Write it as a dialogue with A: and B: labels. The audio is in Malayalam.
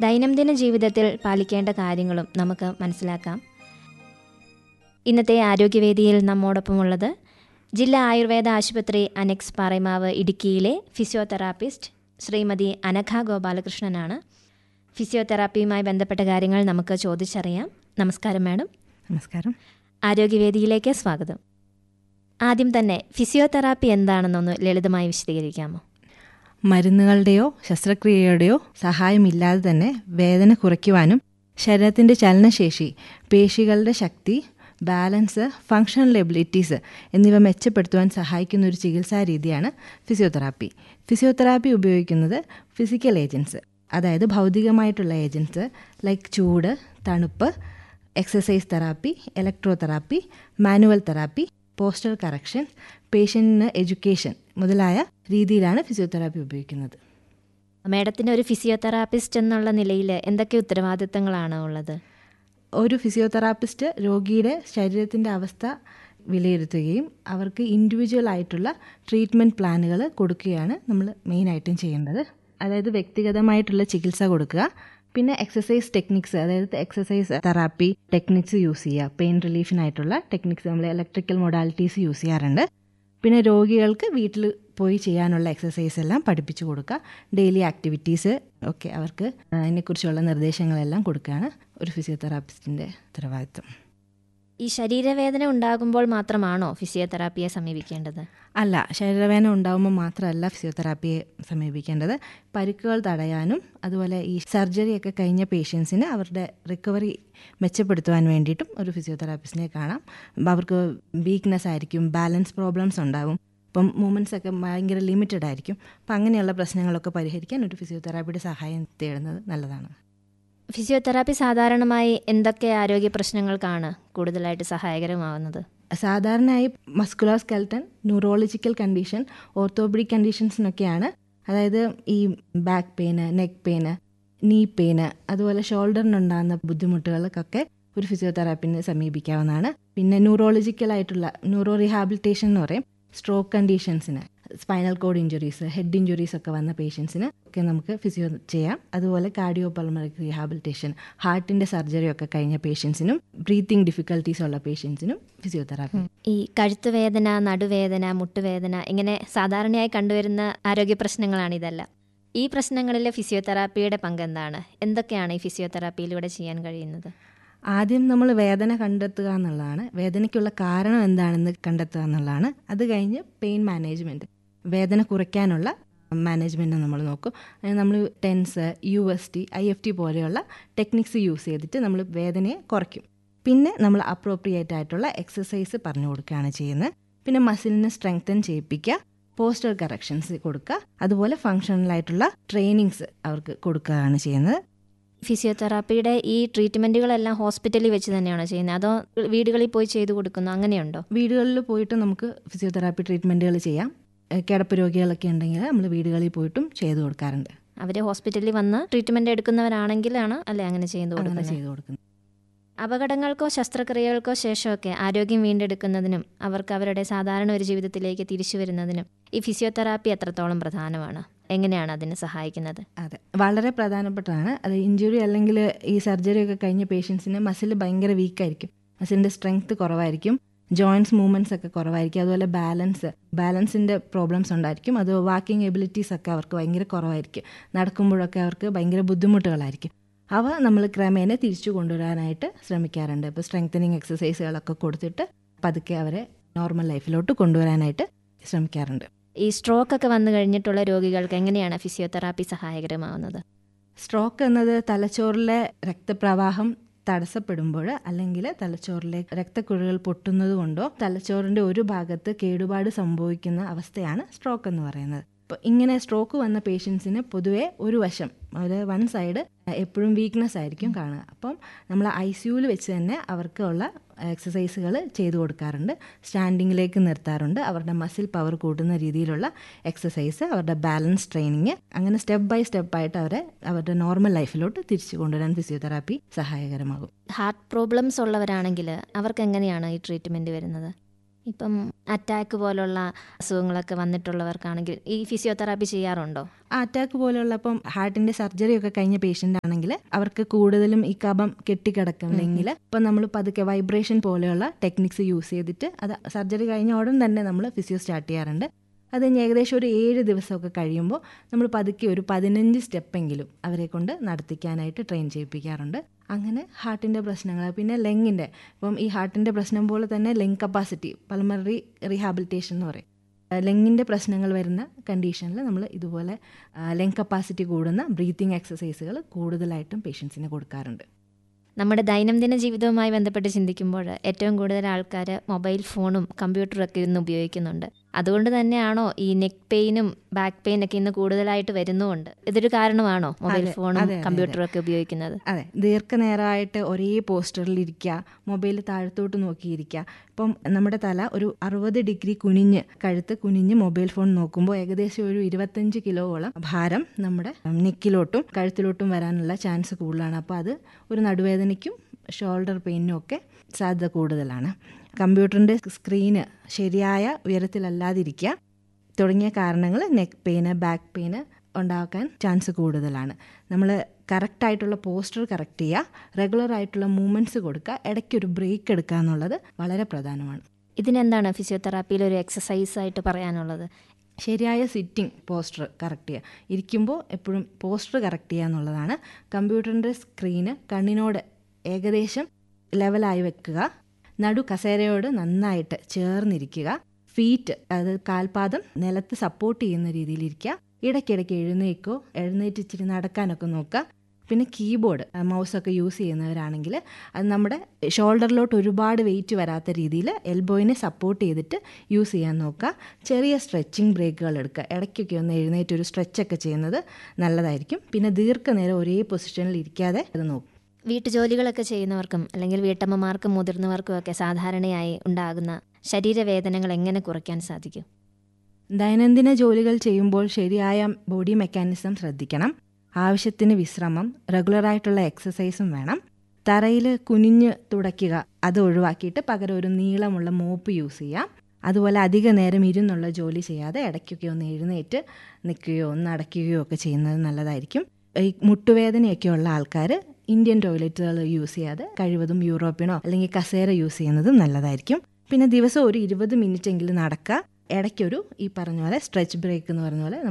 A: ദൈനംദിന ജീവിതത്തിൽ പാലിക്കേണ്ട കാര്യങ്ങളും നമുക്ക് മനസ്സിലാക്കാം ഇന്നത്തെ ആരോഗ്യവേദിയിൽ നമ്മോടൊപ്പമുള്ളത് ജില്ലാ ആയുർവേദ ആശുപത്രി അനെക്സ് പാറൈമാവ് ഇടുക്കിയിലെ ഫിസിയോതെറാപ്പിസ്റ്റ് ശ്രീമതി അനഘ ഗോപാലകൃഷ്ണനാണ് ഫിസിയോതെറാപ്പിയുമായി ബന്ധപ്പെട്ട കാര്യങ്ങൾ നമുക്ക് ചോദിച്ചറിയാം നമസ്കാരം മാഡം
B: നമസ്കാരം
A: ആരോഗ്യവേദിയിലേക്ക് സ്വാഗതം ആദ്യം തന്നെ ഫിസിയോതെറാപ്പി എന്താണെന്നൊന്ന് ലളിതമായി വിശദീകരിക്കാമോ
B: മരുന്നുകളുടെയോ ശസ്ത്രക്രിയയുടെയോ സഹായമില്ലാതെ തന്നെ വേദന കുറയ്ക്കുവാനും ശരീരത്തിൻ്റെ ചലനശേഷി പേശികളുടെ ശക്തി ബാലൻസ് ഫങ്ഷണൽ എബിലിറ്റീസ് എന്നിവ മെച്ചപ്പെടുത്തുവാൻ സഹായിക്കുന്ന ഒരു ചികിത്സാ രീതിയാണ് ഫിസിയോതെറാപ്പി ഫിസിയോതെറാപ്പി ഉപയോഗിക്കുന്നത് ഫിസിക്കൽ ഏജൻസ് അതായത് ഭൗതികമായിട്ടുള്ള ഏജൻസ് ലൈക്ക് ചൂട് തണുപ്പ് exercise therapy electro therapy manual therapy postural correction പേഷ്യൻറ്റിന് എഡ്യൂക്കേഷൻ മുതലായ രീതിയിലാണ് ഫിസിയോതെറാപ്പി ഉപയോഗിക്കുന്നത്
A: മാഡത്തിന് ഒരു ഫിസിയോതെറാപ്പിസ്റ്റ് എന്നുള്ള നിലയിൽ എന്തൊക്കെ ഉത്തരവാദിത്തങ്ങളാണ് ഉള്ളത്
B: ഒരു ഫിസിയോതെറാപ്പിസ്റ്റ് രോഗിയുടെ ശരീരത്തിൻ്റെ അവസ്ഥ വിലയിരുത്തുകയും അവർക്ക് ഇൻഡിവിജ്വൽ ആയിട്ടുള്ള ട്രീറ്റ്മെൻറ്റ് പ്ലാനുകൾ കൊടുക്കുകയാണ് നമ്മൾ മെയിനായിട്ടും ചെയ്യേണ്ടത് അതായത് വ്യക്തിഗതമായിട്ടുള്ള ചികിത്സ കൊടുക്കുക പിന്നെ എക്സസൈസ് ടെക്നിക്സ് അതായത് എക്സസൈസ് തെറാപ്പി ടെക്നിക്സ് യൂസ് ചെയ്യുക പെയിൻ റിലീഫിനായിട്ടുള്ള ടെക്നിക്സ് നമ്മൾ ഇലക്ട്രിക്കൽ മൊഡാലിറ്റീസ് യൂസ് ചെയ്യാറുണ്ട് പിന്നെ രോഗികൾക്ക് വീട്ടിൽ പോയി ചെയ്യാനുള്ള എക്സസൈസ് എല്ലാം പഠിപ്പിച്ചു കൊടുക്കുക ഡെയിലി ആക്ടിവിറ്റീസ് ഒക്കെ അവർക്ക് അതിനെക്കുറിച്ചുള്ള നിർദ്ദേശങ്ങളെല്ലാം കൊടുക്കുകയാണ് ഒരു ഫിസിയോതെറാപ്പിസ്റ്റിൻ്റെ ഉത്തരവാദിത്വം
A: ഈ ശരീരവേദന ഉണ്ടാകുമ്പോൾ മാത്രമാണോ ഫിസിയോതെറാപ്പിയെ സമീപിക്കേണ്ടത്
B: അല്ല ശരീരവേദന ഉണ്ടാകുമ്പോൾ മാത്രമല്ല ഫിസിയോതെറാപ്പിയെ സമീപിക്കേണ്ടത് പരിക്കുകൾ തടയാനും അതുപോലെ ഈ സർജറിയൊക്കെ കഴിഞ്ഞ പേഷ്യൻസിന് അവരുടെ റിക്കവറി മെച്ചപ്പെടുത്തുവാൻ വേണ്ടിയിട്ടും ഒരു ഫിസിയോതെറാപ്പിസ്റ്റിനെ കാണാം അവർക്ക് വീക്ക്നെസ് ആയിരിക്കും ബാലൻസ് പ്രോബ്ലംസ് ഉണ്ടാവും ഇപ്പം മൂമെൻറ്റ്സ് ഒക്കെ ഭയങ്കര ലിമിറ്റഡ് ആയിരിക്കും അപ്പം അങ്ങനെയുള്ള പ്രശ്നങ്ങളൊക്കെ പരിഹരിക്കാൻ ഒരു ഫിസിയോതെറാപ്പിയുടെ സഹായം തേടുന്നത് നല്ലതാണ്
A: ഫിസിയോതെറാപ്പി സാധാരണമായി എന്തൊക്കെ ആരോഗ്യ പ്രശ്നങ്ങൾക്കാണ് കൂടുതലായിട്ട് സഹായകരമാവുന്നത്
B: സാധാരണയായി muscular skeleton neurological condition orthopaedic കണ്ടീഷൻസിനൊക്കെയാണ് അതായത് ഈ back pain neck pain knee pain അതുപോലെ ഷോൾഡറിനുണ്ടാകുന്ന ബുദ്ധിമുട്ടുകൾക്കൊക്കെ ഒരു ഫിസിയോതെറാപ്പിനെ സമീപിക്കാവുന്നതാണ് പിന്നെ ന്യൂറോളജിക്കലായിട്ടുള്ള ന്യൂറോ റീഹാബിലിറ്റേഷൻ എന്ന് പറയും സ്ട്രോക്ക് കണ്ടീഷൻസിന് spinal cord injuries head injuries ഒക്കെ വന്ന പേഷ്യൻസിന് ഒക്കെ നമുക്ക് ഫിസിയോ ചെയ്യാം അതുപോലെ കാർഡിയോ പൾമറിക് റീഹാബിലിറ്റേഷൻ ഹാർട്ടിൻ്റെ സർജറി ഒക്കെ കഴിഞ്ഞ പേഷ്യൻസിനും ബ്രീത്തിങ് ഡിഫിക്കൽട്ടീസ് ഉള്ള പേഷ്യൻസിനും ഫിസിയോതെറാപ്പി
A: ഈ കഴുത്ത് വേദന നടുവേദന മുട്ടുവേദന ഇങ്ങനെ സാധാരണയായി കണ്ടുവരുന്ന ആരോഗ്യ പ്രശ്നങ്ങളാണ് ഇതെല്ലാം ഈ പ്രശ്നങ്ങളിൽ ഫിസിയോതെറാപ്പിയുടെ പങ്ക് എന്താണ് എന്തൊക്കെയാണ് ഈ ഫിസിയോതെറാപ്പിയിലൂടെ ചെയ്യാൻ കഴിയുന്നത്
B: ആദ്യം നമ്മൾ വേദന കണ്ടെത്തുക എന്നുള്ളതാണ് വേദനയ്ക്കുള്ള കാരണം എന്താണെന്ന് കണ്ടെത്തുക എന്നുള്ളതാണ് അത് കഴിഞ്ഞ് പെയിൻ മാനേജ്മെൻറ്റ് വേദന കുറയ്ക്കാനുള്ള മാനേജ്മെൻറ്റ് നമ്മൾ നോക്കും നമ്മൾ TENS U S T I F T പോലെയുള്ള ടെക്നിക്സ് യൂസ് ചെയ്തിട്ട് നമ്മൾ വേദനയെ കുറയ്ക്കും പിന്നെ നമ്മൾ അപ്രോപ്രിയേറ്റ് ആയിട്ടുള്ള എക്സസൈസ് പറഞ്ഞു കൊടുക്കുകയാണ് ചെയ്യുന്നത് പിന്നെ മസിലിനെ സ്ട്രെങ്തൻ ചെയ്യിപ്പിക്കുക പോസ്റ്റർ കറക്ഷൻസ് കൊടുക്കുക അതുപോലെ ഫങ്ഷണലായിട്ടുള്ള ട്രെയിനിങ്സ് അവർക്ക് കൊടുക്കുകയാണ് ചെയ്യുന്നത്
A: ഫിസിയോതെറാപ്പിയുടെ ഈ ട്രീറ്റ്മെൻറ്റുകളെല്ലാം ഹോസ്പിറ്റലിൽ വെച്ച് തന്നെയാണോ ചെയ്യുന്നത് അതോ വീടുകളിൽ പോയി ചെയ്തു കൊടുക്കുന്നു അങ്ങനെയുണ്ടോ
B: വീടുകളിൽ പോയിട്ട് നമുക്ക് ഫിസിയോതെറാപ്പി ട്രീറ്റ്മെൻറ്റുകൾ ചെയ്യാം ഏഹ് കിടപ്പ് രോഗികളൊക്കെ ഉണ്ടെങ്കിൽ നമ്മൾ വീടുകളിൽ പോയിട്ടും ചെയ്തു കൊടുക്കാറുണ്ട്
A: അവർ ഹോസ്പിറ്റലിൽ വന്ന് ട്രീറ്റ്മെൻറ്റ് എടുക്കുന്നവരാണെങ്കിലാണ് അല്ലേ അങ്ങനെ ചെയ്തു
B: അങ്ങനെ
A: കൊടുക്കുന്നത്
B: ചെയ്തു കൊടുക്കുന്നത്
A: അപകടങ്ങൾക്കോ ശസ്ത്രക്രിയകൾക്കോ ശേഷമൊക്കെ ആരോഗ്യം വീണ്ടെടുക്കുന്നതിനും അവർക്ക് അവരുടെ സാധാരണ ഒരു ജീവിതത്തിലേക്ക് തിരിച്ചു വരുന്നതിനും ഈ ഫിസിയോതെറാപ്പി എത്രത്തോളം പ്രധാനമാണ് എങ്ങനെയാണ് അതിന് സഹായിക്കുന്നത്
B: അതെ വളരെ പ്രധാനപ്പെട്ടതാണ് അത് ഇഞ്ചുറി അല്ലെങ്കിൽ ഈ സർജറി ഒക്കെ കഴിഞ്ഞ പേഷ്യൻസിന് മസിൽ ഭയങ്കര വീക്കായിരിക്കും മസിലിൻ്റെ സ്ട്രെങ്ത് കുറവായിരിക്കും ജോയിൻറ്റ്സ് മൂവ്മെൻറ്റ്സ് ഒക്കെ കുറവായിരിക്കും അതുപോലെ ബാലൻസ് ബാലൻസിൻ്റെ പ്രോബ്ലംസ് ഉണ്ടായിരിക്കും അത് വാക്കിംഗ് എബിലിറ്റീസ് ഒക്കെ അവർക്ക് ഭയങ്കര കുറവായിരിക്കും നടക്കുമ്പോഴൊക്കെ അവർക്ക് ഭയങ്കര ബുദ്ധിമുട്ടുകളായിരിക്കും അവ നമ്മൾ ക്രമേണ തിരിച്ചു കൊണ്ടുവരാനായിട്ട് ശ്രമിക്കാറുണ്ട് ഇപ്പോൾ സ്ട്രെങ്തനിങ് എക്സസൈസുകളൊക്കെ കൊടുത്തിട്ട് പതുക്കെ അവരെ നോർമൽ ലൈഫിലോട്ട് കൊണ്ടുവരാനായിട്ട് ശ്രമിക്കാറുണ്ട്
A: ഈ സ്ട്രോക്ക് ഒക്കെ വന്നു കഴിഞ്ഞിട്ടുള്ള രോഗികൾക്ക് എങ്ങനെയാണ് ഫിസിയോതെറാപ്പി സഹായകരമാവുന്നത്
B: സ്ട്രോക്ക് എന്നത് തലച്ചോറിലെ രക്തപ്രവാഹം തടസ്സപ്പെടുമ്പോൾ അല്ലെങ്കിൽ തലച്ചോറിലെ രക്തക്കുഴലുകൾ പൊട്ടുന്നത് കൊണ്ടോ തലച്ചോറിൻ്റെ ഒരു ഭാഗത്ത് കേടുപാട് സംഭവിക്കുന്ന അവസ്ഥയാണ് സ്ട്രോക്ക് എന്ന് പറയുന്നത് അപ്പോൾ ഇങ്ങനെ സ്ട്രോക്ക് വന്ന പേഷ്യൻസിന് പൊതുവേ ഒരു വശം ഒരു വൺ സൈഡ് എപ്പോഴും വീക്ക്നെസ് ആയിരിക്കും കാണുക അപ്പം നമ്മൾ ഐ സിയുവിൽ വെച്ച് തന്നെ അവർക്കുള്ള എക്സസൈസുകൾ ചെയ്തു കൊടുക്കാറുണ്ട് സ്റ്റാൻഡിങ്ങിലേക്ക് നിർത്താറുണ്ട് അവരുടെ മസിൽ പവർ കൂട്ടുന്ന രീതിയിലുള്ള എക്സസൈസ് അവരുടെ ബാലൻസ് ട്രെയിനിങ് അങ്ങനെ സ്റ്റെപ്പ് ബൈ സ്റ്റെപ്പായിട്ട് അവരെ അവരുടെ നോർമൽ ലൈഫിലോട്ട് തിരിച്ചു കൊണ്ടുവരാൻ ഫിസിയോതെറാപ്പി സഹായകരമാകും
A: ഹാർട്ട് പ്രോബ്ലംസ് ഉള്ളവരാണെങ്കിൽ അവർക്ക് എങ്ങനെയാണ് ഈ ട്രീറ്റ്മെൻറ്റ് വരുന്നത് ഇപ്പം അറ്റാക്ക് പോലുള്ള അസുഖങ്ങളൊക്കെ വന്നിട്ടുള്ളവർക്കാണെങ്കിൽ ഈ ഫിസിയോതെറാപ്പി ചെയ്യാറുണ്ടോ
B: ആ അറ്റാക്ക് പോലെയുള്ള ഇപ്പം ഹാർട്ടിന്റെ സർജറി ഒക്കെ കഴിഞ്ഞ പേഷ്യന്റ് ആണെങ്കിൽ അവർക്ക് കൂടുതലും ഈ കഫം കെട്ടിക്കിടക്കുന്നെങ്കിൽ ഇപ്പം നമ്മൾ പതുക്കെ വൈബ്രേഷൻ പോലെയുള്ള ടെക്നിക്സ് യൂസ് ചെയ്തിട്ട് അത് സർജറി കഴിഞ്ഞ ഉടൻ തന്നെ നമ്മൾ ഫിസിയോ സ്റ്റാർട്ട് ചെയ്യാറുണ്ട് അത് കഴിഞ്ഞ് ഏകദേശം ഒരു ഏഴ് ദിവസമൊക്കെ കഴിയുമ്പോൾ നമ്മൾ പതുക്കെ ഒരു പതിനഞ്ച് സ്റ്റെപ്പെങ്കിലും അവരെ കൊണ്ട് നടത്തിക്കാനായിട്ട് ട്രെയിൻ ചെയ്യിപ്പിക്കാറുണ്ട് അങ്ങനെ ഹാർട്ടിൻ്റെ പ്രശ്നങ്ങൾ പിന്നെ ലെങ്ങിൻ്റെ ഇപ്പം ഈ ഹാർട്ടിൻ്റെ പ്രശ്നം പോലെ തന്നെ ലെങ് കപ്പാസിറ്റി പൾമറി റീഹാബിലിറ്റേഷൻ എന്ന് പറയും ലെങ്ങിൻ്റെ പ്രശ്നങ്ങൾ വരുന്ന കണ്ടീഷനിൽ നമ്മൾ ഇതുപോലെ ലെങ് കപ്പാസിറ്റി കൂടുന്ന ബ്രീത്തിങ് എക്സസൈസുകൾ കൂടുതലായിട്ടും പേഷ്യൻസിന് കൊടുക്കാറുണ്ട്
A: നമ്മുടെ ദൈനംദിന ജീവിതവുമായി ബന്ധപ്പെട്ട് ചിന്തിക്കുമ്പോൾ ഏറ്റവും കൂടുതൽ ആൾക്കാർ മൊബൈൽ ഫോണും കമ്പ്യൂട്ടറും ഒക്കെ ഇന്ന് ഉപയോഗിക്കുന്നുണ്ട് അതുകൊണ്ട് തന്നെയാണോ ഈ നെക്ക് പെയിനും ബാക്ക് പെയിൻ ഒക്കെ ഇന്ന് കൂടുതലായിട്ട് വരുന്നുമുണ്ട് ഇതൊരു കാരണമാണോ മൊബൈൽ
B: അതെ,
A: ഫോണും
B: അതെ, അതെ,
A: കമ്പ്യൂട്ടറും ഒക്കെ ഉപയോഗിക്കുന്നത്
B: അതെ ദീർഘനേരമായിട്ട് ഒരേ പോസ്റ്ററിൽ ഇരിക്കുക മൊബൈൽ താഴത്തോട്ട് നോക്കിയിരിക്കുക ഇപ്പം നമ്മുടെ തല ഒരു അറുപത് ഡിഗ്രി കുനിഞ്ഞ് കഴുത്ത് കുനിഞ്ഞ് മൊബൈൽ ഫോൺ നോക്കുമ്പോൾ ഏകദേശം ഒരു ഇരുപത്തഞ്ച് കിലോയോളം ഭാരം നമ്മുടെ നെക്കിലോട്ടും കഴുത്തിലോട്ടും വരാനുള്ള ചാൻസ് കൂടുതലാണ് അപ്പോൾ അത് ഒരു നടുവേദനയ്ക്കും ഷോൾഡർ പെയിനും ഒക്കെ സാധ്യത കൂടുതലാണ് കമ്പ്യൂട്ടറിൻ്റെ സ്ക്രീന് ശരിയായ ഉയരത്തിലല്ലാതിരിക്കുക തുടങ്ങിയ കാരണങ്ങൾ നെക്ക് പെയിന് ബാക്ക് പെയിന് ഉണ്ടാക്കാൻ ചാൻസ് കൂടുതലാണ് നമ്മൾ കറക്റ്റായിട്ടുള്ള പോസ്റ്റർ കറക്റ്റ് ചെയ്യുക റെഗുലർ ആയിട്ടുള്ള മൂവ്മെൻറ്റ്സ് കൊടുക്കുക ഇടയ്ക്കൊരു ബ്രേക്ക് എടുക്കുക എന്നുള്ളത് വളരെ പ്രധാനമാണ്
A: ഇതിനെന്താണ് ഫിസിയോതെറാപ്പിയിൽ ഒരു എക്സസൈസ് ആയിട്ട് പറയാനുള്ളത്
B: ശരിയായ സിറ്റിംഗ് പോസ്റ്റർ കറക്റ്റ് ചെയ്യുക ഇരിക്കുമ്പോൾ എപ്പോഴും പോസ്റ്റർ കറക്റ്റ് ചെയ്യുക എന്നുള്ളതാണ് കമ്പ്യൂട്ടറിൻ്റെ സ്ക്രീന് കണ്ണിനോട് ഏകദേശം ലെവലായി വെക്കുക നടു കസേരയോട് നന്നായിട്ട് ചേർന്നിരിക്കുക ഫീറ്റ് അത് കാൽപാദം നിലത്ത് സപ്പോർട്ട് ചെയ്യുന്ന രീതിയിലിരിക്കുക ഇടയ്ക്കിടയ്ക്ക് എഴുന്നേക്കോ എഴുന്നേറ്റ് ഇച്ചിരി നടക്കാനൊക്കെ നോക്കുക പിന്നെ കീബോർഡ് മൗസൊക്കെ യൂസ് ചെയ്യുന്നവരാണെങ്കിൽ അത് നമ്മുടെ ഷോൾഡറിലോട്ട് ഒരുപാട് വെയിറ്റ് വരാത്ത രീതിയിൽ എൽബോയിനെ സപ്പോർട്ട് ചെയ്തിട്ട് യൂസ് ചെയ്യാൻ നോക്കുക ചെറിയ സ്ട്രെച്ചിങ് ബ്രേക്കുകൾ എടുക്കുക ഇടയ്ക്കൊക്കെ ഒന്ന് എഴുന്നേറ്റ് ഒരു സ്ട്രെച്ചൊക്കെ ചെയ്യുന്നത് നല്ലതായിരിക്കും പിന്നെ ദീർഘനേരം ഒരേ പൊസിഷനിൽ ഇരിക്കാതെ അത് നോക്കും
A: വീട്ടുജോലികളൊക്കെ ചെയ്യുന്നവർക്കും അല്ലെങ്കിൽ വീട്ടമ്മമാർക്കും മുതിർന്നവർക്കും ഒക്കെ സാധാരണയായി ഉണ്ടാകുന്ന ശരീരവേദനകൾ എങ്ങനെ കുറയ്ക്കാൻ സാധിക്കും
B: ദൈനംദിന ജോലികൾ ചെയ്യുമ്പോൾ ശരിയായ ബോഡി മെക്കാനിസം ശ്രദ്ധിക്കണം ആവശ്യത്തിന് വിശ്രമം റെഗുലറായിട്ടുള്ള എക്സസൈസും വേണം തറയിൽ കുനിഞ്ഞ് തുടയ്ക്കുക അത് ഒഴിവാക്കിയിട്ട് പകരം ഒരു നീളമുള്ള മോപ്പ് യൂസ് ചെയ്യാം അതുപോലെ അധിക നേരം ഇരുന്നുള്ള ജോലി ചെയ്യാതെ ഇടയ്ക്കൊക്കെ ഒന്ന് എഴുന്നേറ്റ് നിൽക്കുകയോ ഒന്ന് അടയ്ക്കുകയോ ഒക്കെ ചെയ്യുന്നത് നല്ലതായിരിക്കും ഈ മുട്ടുവേദനയൊക്കെ ഉള്ള ആൾക്കാർ ഇന്ത്യൻ ടോയ്ലറ്റുകൾ യൂസ് ചെയ്യാതെ കഴിവതും യൂറോപ്യനോ അല്ലെങ്കിൽ കസേര യൂസ് ചെയ്യുന്നതും നല്ലതായിരിക്കും പിന്നെ ദിവസം ഒരു ഇരുപത് മിനിറ്റ് എങ്കിലും നടക്കുക ഇടയ്ക്കൊരു ഈ പറഞ്ഞ പോലെ സ്ട്രെച്ച് ബ്രേക്ക് എന്ന് പറഞ്ഞ പോലെ